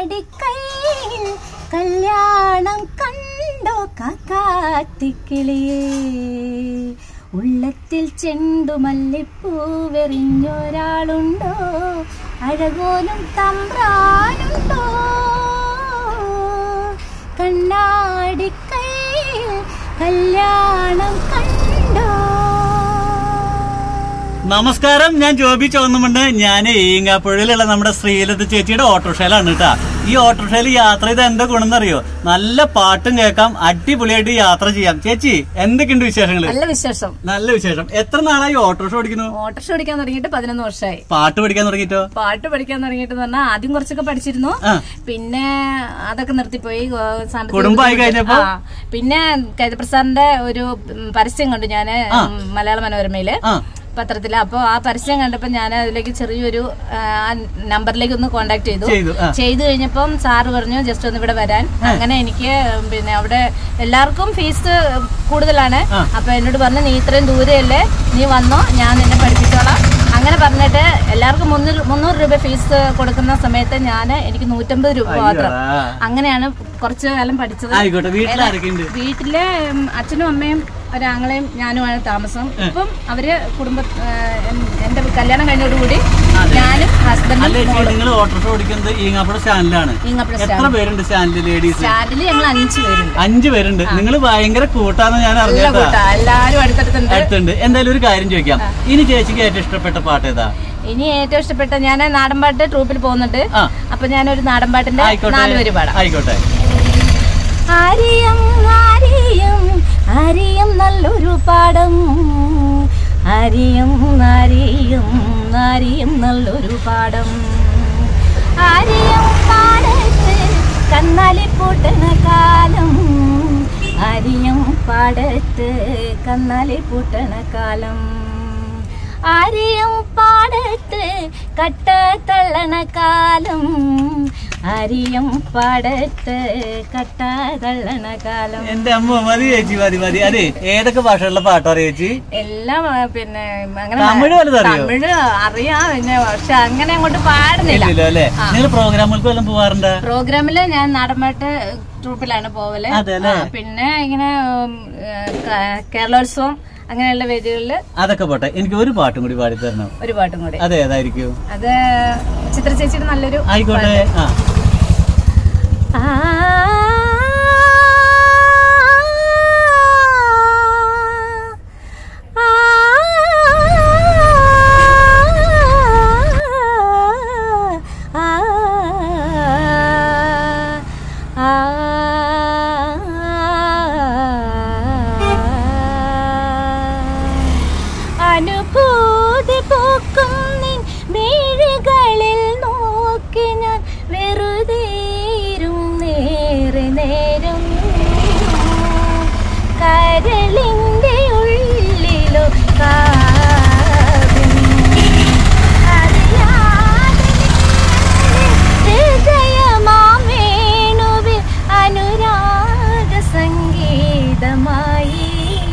കണ്ണാടിക്കൈയിൽ കല്യാണം കണ്ടോ കാക്കാത്തിക്കിളിയേ ഉള്ളത്തിൽ ചെണ്ടുമല്ലിപ്പൂവെറിഞ്ഞൊരാളുണ്ടോ അഴകോലും തമ്പ്രാനുണ്ടോ കണ്ണാടിക്കൈയിൽ കല്യാണം കണ്ടോ നമസ്കാരം ഞാൻ ജോബി ചോന്നുമുണ്ട് ഞാൻ ഈങ്ങാപ്പുഴയിലുള്ള നമ്മുടെ ശ്രീലത ചേച്ചിയുടെ ഓട്ടോറിക്ഷയിലാണ് കേട്ടാ ഈ ഓട്ടോറിക്ഷയിൽ യാത്ര ചെയ്ത് എന്താ ഗുണമെന്നറിയോ നല്ല പാട്ടും കേൾക്കാം അടിപൊളിയായിട്ട് യാത്ര ചെയ്യാം ചേച്ചി എന്തൊക്കെയുണ്ട് വിശേഷങ്ങള് നല്ല വിശേഷം നല്ല വിശേഷം എത്ര നാളായി ഓട്ടോറിക്ഷ ഓടിക്കുന്നു ഓട്ടോറിക്ഷ പഠിക്കാൻ തുടങ്ങിയിട്ട് പതിനൊന്ന് വർഷമായി പാട്ട് പഠിക്കാൻ തുടങ്ങിയിട്ടോ പാട്ട് പഠിക്കാൻ തുടങ്ങിയിട്ട് പറഞ്ഞാൽ ആദ്യം കുറച്ചൊക്കെ പഠിച്ചിരുന്നു ആ. പിന്നെ അതൊക്കെ നിർത്തിപ്പോയി ഏ, സാമ്പത്തിക കുടുംബമായി കഴിഞ്ഞപ്പോ? ആ. പിന്നെ കൈതപ്രസാദിന്റെ ഒരു ഉം, പരസ്യം കണ്ടു ഞാന് ആ. ഉം, മലയാള മനോരമയില് ആ പത്രത്തില് അപ്പൊ ആ പരസ്യം കണ്ടപ്പോ ഞാൻ അതിലേക്ക് ചെറിയൊരു ആ, ആ നമ്പറിലേക്ക് ഒന്ന് കോണ്ടാക്ട് ചെയ്തു ചെയ്തു ആ ചെയ്തു കഴിഞ്ഞപ്പം സാറ് പറഞ്ഞു ജസ്റ്റ് ഒന്ന് ഇവിടെ വരാൻ അങ്ങനെ എനിക്ക് പിന്നെ അവിടെ എല്ലാവർക്കും ഫീസ് കൂടുതലാണ് ആ. അപ്പൊ എന്നോട് പറഞ്ഞു നീ ഇത്രയും ദൂരെയല്ലേ നീ വന്നോ ഞാൻ നിന്നെ പഠിപ്പിച്ചോളാം അങ്ങനെ പറഞ്ഞിട്ട് എല്ലാവർക്കും മുന്നൂറ് മുന്നൂറ് രൂപ ഫീസ് കൊടുക്കുന്ന സമയത്ത് ഞാൻ എനിക്ക് നൂറ്റമ്പത് രൂപ മാത്രം അയ്യോ. അങ്ങനെയാണ് കുറച്ചു കാലം പഠിച്ചത് ആയിക്കോട്ടെ വീട്ടിൽ ആരൊക്കെയുണ്ട് വീട്ടില് ഉം, അച്ഛനും അമ്മയും ഒരാങ്ങളെയും ഞാനുമാണ് താമസം ഇപ്പം അവര് കുടുംബ ആ, എൻ- എന്റെ കല്യാണം കഴിഞ്ഞോടുകൂടി ഞാനും അല്ല ഹസ്ബൻഡും ചേച്ചി നിങ്ങൾ ഓട്ടോറിക്ഷ ഓടിക്കുന്നത് ഈങ്ങാപ്പുഴ സ്റ്റാൻഡിലാണ് ഈങ്ങാപ്പുഴ എത്ര പേരുണ്ട് സ്റ്റാൻഡിൽ ലേഡീസ് സ്റ്റാൻഡില് ഞങ്ങൾ അഞ്ചു പേരുണ്ട് അഞ്ചു പേരുണ്ട് നിങ്ങൾ ഭയങ്കര കൂട്ടാന്ന് ഞാൻ നല്ല അറിഞ്ഞേട്ടാ കൂട്ടാ എല്ലാരും അടുത്തടുത്തുണ്ട് അടുത്തുണ്ട് എന്തായാലും ഒരു കാര്യം ചോദിക്കാം ഇനി ചേച്ചിക്ക് ഏറ്റവും ഇഷ്ടപ്പെട്ട പാട്ട് ഏതാ ഇനി ഏറ്റവും ഇഷ്ടപ്പെട്ട ഞാൻ നാടൻപാട്ട് ട്രൂപ്പിൽ പോകുന്നുണ്ട് ആ. അപ്പൊ ഞാനൊരു നാടൻപാട്ടിന്റെ ആയിക്കോട്ടെ നാല് പേര് പാടാം ആയിക്കോട്ടെ ആരിയം ആരിയം ആരിയം നല്ലൊരു പാടം ആരിയം ആരിയം ആരിയം നല്ലൊരു പാടം ആരിയം പാടത്ത് കന്നാലി പൂട്ടണ കാലം ആരിയം പാടത്ത് കന്നാലി പൂട്ടണ കാലം ആരിയം പാടത്ത് കട്ട തള്ളണ കാലം ആരിയം പാടത്ത് കട്ട തള്ളണ കാലം എന്റെ അമ്മ മതി ചേച്ചി മതി മതി അതെ ഏതൊക്കെ ഭാഷയുള്ള പാട്ട് അറിയാം ചേച്ചി എല്ലാം ആ, പിന്നെ അങ്ങനെ തമിഴ് വല്ലതും അറിയോ? തമിഴ് അറിയാം പിന്നെ പക്ഷെ അങ്ങനെ അങ്ങോട്ട് പാടുന്നില്ല ഇല്ലല്ലോ അല്ലേ നിങ്ങൾ പ്രോഗ്രാമുകൾക്ക് വല്ലതും പോവാറുണ്ട് പ്രോഗ്രാമില് ഞാൻ നാടൻപാട്ട് ട്രൂപ്പിലാണ് പോവല് അതെ അല്ലേ? ആ, പിന്നെ ഇങ്ങനെ ഉം, ഏ, ക- കേരളോത്സവം അങ്ങനെയുള്ള വേദികളില് അതൊക്കെ പോട്ടെ എനിക്ക് ഒരു പാട്ടും കൂടി പാടി തരണം ഒരു പാട്ടും കൂടി അതെ ഏതായിരിക്കും അത് ചിത്ര ചേച്ചിയുടെ നല്ലൊരു ആയിക്കോട്ടെ ആ അനുഭൂതി പോക്കും നിൻ മിഴികളിൽ നോക്കി ഞാൻ വെറുതേരും നേരെ നേരം കരളിന്റെ ഉള്ളിലോ കാവ്യം അറിയാതെ നിന്റെ ഹൃദയമാം വേണുവിൽ അനുരാഗ സംഗീതമായി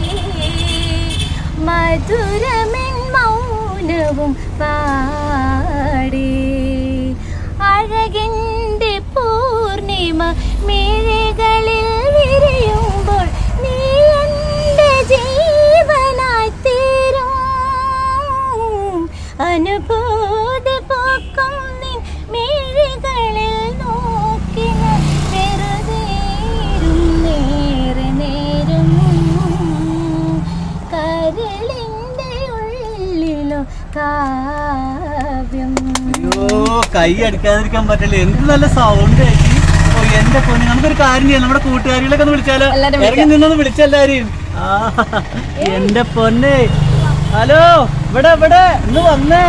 മധുരമെൻ മൗനവും പാടി അഴകിന്റെ പൂർണിമ മിഴികളിൽ വിരിയുമ്പോൾ നീ എന്റെ ജീവനായി തീരും അനുഭൂതി പോക്കും നിൻ മിഴികളിൽ നോക്കി ഞാൻ വെറുതേരും നേരെ നേരം കരളിന്റെ ഉള്ളിലോ കാവ്യം അയ്യോ കൈ അടിക്കാതിരിക്കാൻ പറ്റില്ല എന്ത് നല്ല സൗണ്ട് ചേച്ചി ഓ എന്റെ പൊന്ന് നമുക്കൊരു കാര്യം ചെയ്യാം നമ്മുടെ കൂട്ടുകാരികളൊക്കെ ഒന്ന് വിളിച്ചാലോ എല്ലാരും ഇറങ്ങി നിന്നൊന്ന് വിളിച്ചെല്ലാരും ആ എന്റെ പൊന്നെ ഹലോ ഇവിടെ ഇവിടെ ഇന്ന് വന്നേ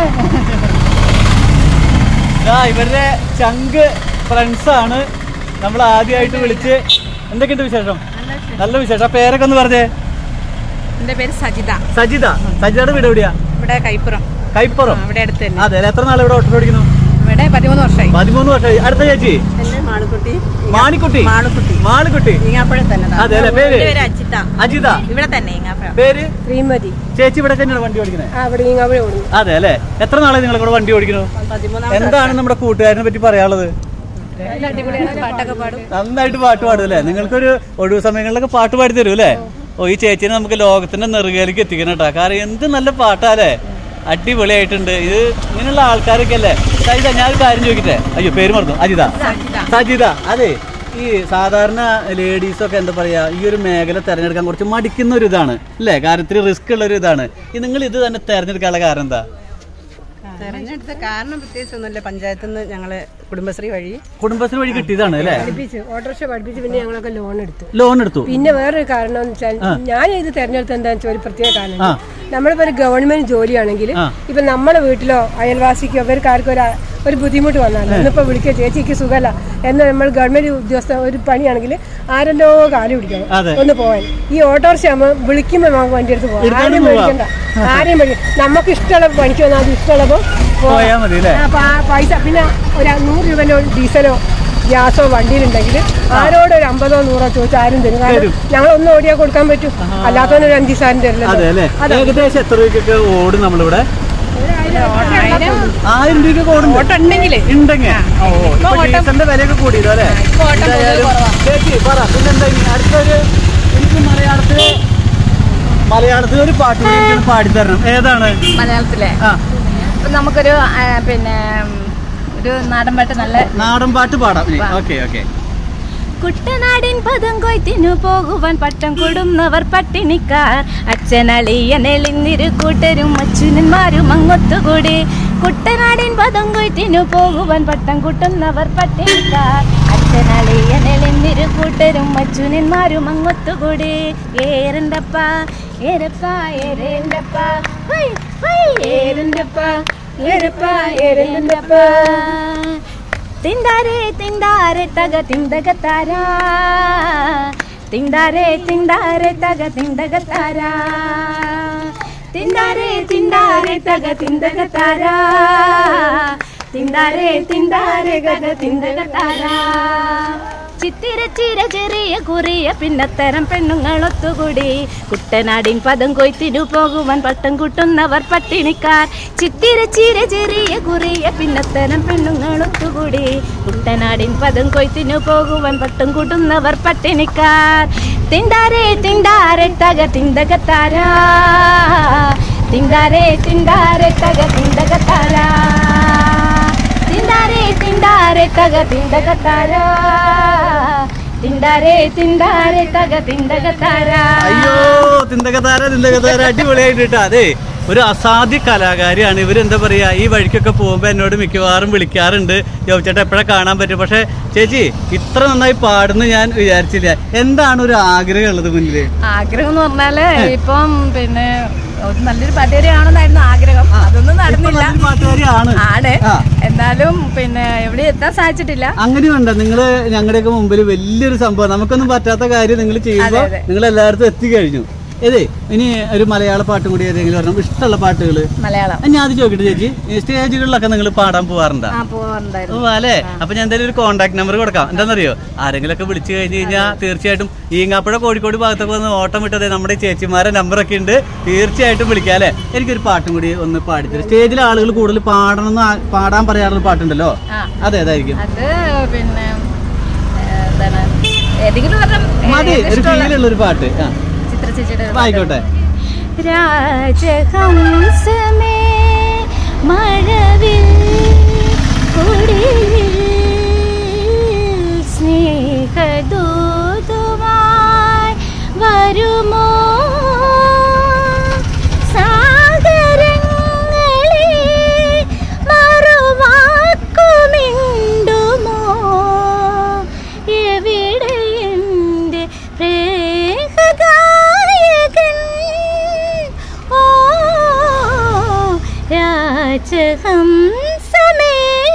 ആ ഇവരുടെ ചങ്ക് ഫ്രണ്ട്സ് ആണ് നമ്മൾ ആദ്യമായിട്ട് വിളിച്ച് എന്തൊക്കെയുണ്ട് വിശേഷം നല്ല വിശേഷം ആ പേരൊക്കെ ഒന്ന് പറഞ്ഞേ എന്റെ പേര് സജിത സജിത സജിതയുടെ വീട് എവിടെയാ ഇവിടെ കൈപ്പുറം കൈപ്പുറം ആ, ഇവിടെ അടുത്ത് തന്നെ അതെ അല്ലേ? എത്ര നാൾ ഇവിടെ ഓട്ടോ ഓടിക്കുന്നു ഇവിടെ പതിമൂന്ന് വർഷമായി പതിമൂന്ന് വർഷമായി അടുത്ത ചേച്ചി എന്റെ മാളുക്കുട്ടി മാണിക്കുട്ടി മാളുക്കുട്ടി മാളിക്കുട്ടി ഈങ്ങാപ്പുഴ തന്നെ അതെ അല്ലേ പേര് എന്റെ പേര് അജിത അജിത ഇവിടെ തന്നെ ഈങ്ങാപ്പുഴ പേര് ശ്രീമതി ചേച്ചി ഇവിടെ തന്നെയാണ് വണ്ടി ഓടിക്കുന്നത് ആ ഇവിടെ ഈങ്ങാപ്പുഴ ഓടുന്നു അതെ അല്ലേ എത്ര നാളെ നിങ്ങൾ ഇവിടെ വണ്ടി ഓടിക്കുന്നു പതിമൂന്നാം എന്താണ് നമ്മുടെ കൂട്ടുകാരനെ പറ്റി പറയാനുള്ളത് പാട്ടൊക്കെ പാടും നന്നായിട്ട് പാട്ട് പാടും അല്ലേ നിങ്ങൾക്കൊരു ഒഴിവ് സമയങ്ങളിലൊക്കെ പാട്ട് പാടി തരും അല്ലേ ഓ ഈ ചേച്ചിനെ നമുക്ക് ലോകത്തിന്റെ നെറുകയിലേക്ക് എത്തിക്കണം കേട്ടോ കാരണം എന്ത് നല്ല പാട്ടാലേ അടിപൊളിയായിട്ടുണ്ട് ഇത് ഇങ്ങനെയുള്ള ആൾക്കാരൊക്കെ അല്ലേ സജിത ഞാനൊരു കാര്യം ചോദിക്കട്ടെ അയ്യോ പേര് മറന്നു അജിത സജിത അതെ ഈ സാധാരണ ലേഡീസ് ഒക്കെ എന്താ പറയാ ഈ ഒരു മേഖല തെരഞ്ഞെടുക്കാൻ കുറച്ച് മടിക്കുന്ന ഒരു ഇതാണ് അല്ലേ കാര്യത്തിൽ റിസ്ക് ഉള്ള ഒരു ഇതാണ് ഈ നിങ്ങൾ ഇത് തന്നെ തെരഞ്ഞെടുക്കാനുള്ള കാരണം എന്താ തെരഞ്ഞെടുത്ത കാരണം പ്രത്യേകിച്ച് ഒന്നുമില്ല പഞ്ചായത്തിൽ നിന്ന് ഞങ്ങള് കുടുംബശ്രീ വഴി കുടുംബശ്രീ വഴി കിട്ടിയതാണ് അല്ലേ പഠിപ്പിച്ചു ഓട്ടോറിക്ഷ പഠിപ്പിച്ച് പിന്നെ ഞങ്ങളൊക്കെ ലോൺ എടുത്തു ലോൺ എടുത്തു പിന്നെ വേറൊരു കാരണം എന്ന് വെച്ചാൽ ഞാൻ ഇത് തെരഞ്ഞെടുത്ത എന്താണെന്ന് വെച്ചാൽ ഒരു പ്രത്യേക കാരണം ആ. നമ്മളിപ്പോ ഒരു ഗവൺമെന്റ് ജോലിയാണെങ്കിൽ ആ. ഇപ്പൊ നമ്മുടെ വീട്ടിലോ അയൽവാസിക്കോ ഇവർക്കാർക്കും ഒരു ഒരു ബുദ്ധിമുട്ട് വന്നാലോ ഇന്നിപ്പോ വിളിക്കുക ചേച്ചിക്ക് സുഖമല്ല എന്ന് നമ്മൾ ഗവൺമെന്റ് ഉദ്യോഗസ്ഥ ഒരു പണിയാണെങ്കിൽ ആരെല്ലോ കാലം പിടിക്കണം അതെ. ഒന്ന് പോവാൻ ഈ ഓട്ടോറിക്ഷ ആകുമ്പോൾ വിളിക്കുമ്പോൾ നമുക്ക് വണ്ടി എടുത്ത് പോകാം എടുത്തോണ്ട് ആരെയും പോവാം. മേടിക്കണ്ട ആരെയും മേടിക്കും നമുക്ക് ഇഷ്ടമുള്ള പണിക്ക് വന്നാൽ അത് ഇഷ്ടമുള്ളപ്പോൾ പോയാ മതി അല്ലേ ആ, പ- പൈസ പിന്നെ ഒരു നൂറ് രൂപന്റെ ഡീസലോ ഗ്യാസോ വണ്ടിയിലുണ്ടെങ്കിൽ ആരോട് ഒരു അമ്പതോ നൂറോ ചോദിച്ചാൽ ആരും തരും കാരണം ഞങ്ങൾ ഒന്ന് ഓടിയാൽ കൊടുക്കാൻ പറ്റും അല്ലാത്തവന് ഒരു അഞ്ച് സാധനം തരില്ല അതെ അല്ലേ ഏകദേശം എത്ര രൂപയ്ക്കൊക്കെ ഓടും നമ്മളിവിടെ ആയിരം രൂപയ്ക്ക് ഓടും ഓട്ടം ഉണ്ടെങ്കിൽ ഉണ്ടെങ്കിൽ ഓ ഇപ്പൊ ഡീസലിന്റെ വിലയൊക്കെ കൂടിയല്ലോ അല്ലേ എന്തായാലും ചേച്ചി പറ പിന്നെന്താ ഇനി അടുത്തൊരു എനിക്ക് മലയാളത്തില് മലയാളത്തിൽ ഒരു പാട്ട് കൂടി എനിക്കൊന്ന് പാടിത്തരണം ഏതാണ് മലയാളത്തിലെ ആ അപ്പൊ നമുക്കൊരു ആ, പിന്നെ ഉം, ഒരു നാടൻ പാട്ട് നല്ല നാടൻ പാട്ട് പാടാം ഓക്കെ ഓക്കെ കുട്ടനാടിൻ പദം കൊയ്ത്തിനു പോകുവാൻ പട്ടം കൊടുന്നവർ പട്ടിണിക്കാർ അച്ഛനളിയനെളിന്നിരു കൂട്ടരും അച്ഛനന്മാരും അങ്ങൊത്തുകൂടി കുട്ടനാടിൻ പദം കൊയ്ത്തിനു പോകുവാൻ പട്ടം കുട്ടുന്നവർ പട്ടിണിക്കാർ അച്ഛനളിയനെളിന്നിരു കൂട്ടരും അച്ഛനന്മാരും അങ്ങൊത്തുകൂടി ഏരണ്ടപ്പ ഏരപ്പ ഏരേണ്ടപ്പ ഹൈ ഹൈ ഏരണ്ടപ്പ ഏരപ്പ ഏരേണ്ടപ്പ ತಿಂದಾರೆ ತಿಂದಾರೆ ತಗ ತಿಂದಗ ತಾರ ತಿಂದಾರೆ ತಿಂದಾರೆ ತಗ ತಿಂದಗ ತಾರ ತಿಂದಾರೆ ತಿಂದಾರೆ ತಗ ತಿಂದಗ ತಾರ ತಿಂದಾರೆ ತಿಂದಾರೆ ಗಗ ತಿಂದಗ ತಾರ ചിത്തിര ചിര ചെറിയ കുറിയ പിന്നത്തരം പെണ്ണുങ്ങൾ ഒത്തുകൂടി കുട്ടനാടിൻ പദം കൊയ്ത്തിനു പോകുവാൻ പട്ടം കൂട്ടുന്നവർ പട്ടിണിക്കാർ ചിത്തിര ചിര ചെറിയ കുറിയ പിന്നത്തരം പെണ്ണുങ്ങൾ ഒത്തുകൂടി കുട്ടനാടിൻ പദം കൊയ്ത്തിനു പോകുവാൻ പട്ടം കൂട്ടുന്നവർ പട്ടിണിക്കാർ തിണ്ടാരെ തിണ്ടാരെ തക തിന്തക താരാ തിണ്ടാരെ തിണ്ടാരെ തക തിന്തക താരാ ತಿಂದಾರೆ ತಿಂದಾರೆ ತಗ ತಿಂದಗ ತಾರ ತಿಂದಾರೆ ತಿಂದಾರೆ ತಗ ತಿಂದಗ ತಾರ അയ്യോ തിന്തകതാര തിന്തകതാര അടിപൊളിയായിട്ട് കേട്ടോ അതെ ഒരു അസാധ്യ കലാകാരിയാണ് ഇവരെന്താ പറയാ ഈ വഴിക്കൊക്കെ പോകുമ്പോ എന്നോട് മിക്കവാറും വിളിക്കാറുണ്ട് ചോദിച്ചേട്ടാ എപ്പോഴാ കാണാൻ പറ്റും പക്ഷെ ചേച്ചി ഇത്ര നന്നായി പാടുന്നു ഞാൻ വിചാരിച്ചില്ല എന്താണ് ഒരു ആഗ്രഹം ഉള്ളത് മുന്നില് ആഗ്രഹം എന്ന് പറഞ്ഞാല് ഇപ്പം പിന്നെ ഒരു നല്ലൊരു പാട്ടുകാരിയാണെന്നായിരുന്നു ആഗ്രഹം അതൊന്നും ഇപ്പൊ നടന്നില്ല നല്ലൊരു പാട്ടുകാരിയാണ് ആണ് ആ. എന്നാലും പിന്നെ എവിടെ എത്താൻ സാധിച്ചിട്ടില്ല അങ്ങനെയുണ്ട് നിങ്ങള് ഞങ്ങളുടെയൊക്കെ മുമ്പിൽ വലിയൊരു സംഭവം നമുക്കൊന്നും പറ്റാത്ത കാര്യം നിങ്ങൾ ചെയ്യുമ്പോൾ അതെ, അതെ. നിങ്ങൾ എല്ലായിടത്തും എത്തിക്കഴിഞ്ഞു ഇതേ ഇനി ഒരു മലയാള പാട്ടും കൂടി ഏതെങ്കിലും ഒരെണ്ണം ഇഷ്ടമുള്ള പാട്ടുകള് മലയാളം ഞാൻ അത് ചോദിക്കട്ടെ ചേച്ചി ഈ സ്റ്റേജുകളിലൊക്കെ നിങ്ങൾ പാടാൻ പോവാറുണ്ടോ ആ പോവാറുണ്ടായിരുന്നു ഓ അല്ലേ അപ്പൊ ഞാൻ എന്തായാലും ഒരു കോൺടാക്ട് നമ്പർ കൊടുക്കാം എന്താണെന്നറിയോ ആരെങ്കിലും ഒക്കെ വിളിച്ചു കഴിഞ്ഞ് കഴിഞ്ഞാൽ തീർച്ചയായിട്ടും ഈങ്ങാപ്പുഴ കോഴിക്കോട് ഭാഗത്തൊക്കെ വന്ന് ഓട്ടം വിട്ടത് നമ്മുടെ ഈ ചേച്ചിമാരെ നമ്പറൊക്കെ ഉണ്ട് തീർച്ചയായിട്ടും വിളിക്കാം അല്ലേ എനിക്കൊരു പാട്ടും കൂടി ഒന്ന് പാടിത്തരും സ്റ്റേജിൽ ആളുകൾ കൂടുതൽ പാടണം എന്ന് ആ- പാടാൻ പറയാറുള്ള പാട്ടുണ്ടല്ലോ ആ. അതേതായിരിക്കും അത് പിന്നെ ഏ, എന്താണ് ഏതെങ്കിലും ഒരെണ്ണം, ഏ, മതി ഒരു ഇഷ്ടമുള്ള ഫീലുള്ള ഒരു പാട്ട് ആ ചിത്ര ചേച്ചിയുടെ ഒരു അപ്പൊ ആയിക്കോട്ടെ രാജഹംസമേ മഴവിൽ കുടിലിൽ സ്നേഹദൂതുമായി വരുമോ സാഗരങ്ങളെ മറുവാക്കുമിണ്ടുമോ എവിടെ എൻ്റെ പ്രേമഗായകൻ ഓ രാജഹംസമേ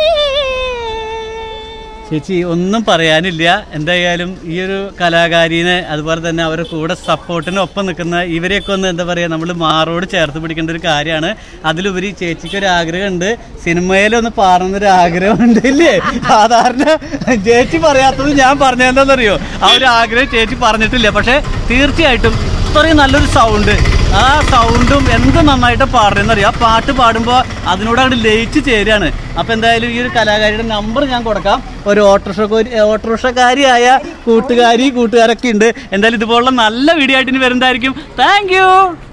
ചേച്ചി ഒന്നും പറയാനില്ല എന്തായാലും ഈ ഒരു കലാകാരിനെ അതുപോലെ തന്നെ അവരുടെ കൂടെ സപ്പോർട്ടിന് ഒപ്പം നിൽക്കുന്ന ഇവരെയൊക്കെ ഒന്ന് എന്താ പറയുക നമ്മൾ മാറോട് ചേർത്ത് പിടിക്കേണ്ട ഒരു കാര്യമാണ് അതിലുപരി ചേച്ചിക്ക് ഒരു ആഗ്രഹമുണ്ട് സിനിമയിലൊന്ന് പാടുന്നൊരു ആഗ്രഹമുണ്ട് ഇല്ലേ സാധാരണ ചേച്ചി പറയാത്തത് ഞാൻ പറഞ്ഞതെന്താണെന്നറിയോ ആ ഒരു ആഗ്രഹം ചേച്ചി പറഞ്ഞിട്ടില്ല പക്ഷേ തീർച്ചയായിട്ടും ഇത്രയും നല്ലൊരു സൗണ്ട് ആ സൗണ്ടും എന്ത് നന്നായിട്ട് പാടുന്നറിയാം ആ പാട്ട് പാടുമ്പോൾ അതിനോട് അങ്ങോട്ട് ലയിച്ച് ചേരുകയാണ് അപ്പൊ എന്തായാലും ഈ ഒരു കലാകാരിയുടെ നമ്പർ ഞാൻ കൊടുക്കാം ഒരു ഓട്ടോറിക്ഷ ഓട്ടോറിക്ഷക്കാരിയായ കൂട്ടുകാരി കൂട്ടുകാരൊക്കെ ഉണ്ട് എന്തായാലും ഇതുപോലുള്ള നല്ല വീഡിയോ ആയിട്ട് ഇനി വരുന്നതായിരിക്കും താങ്ക്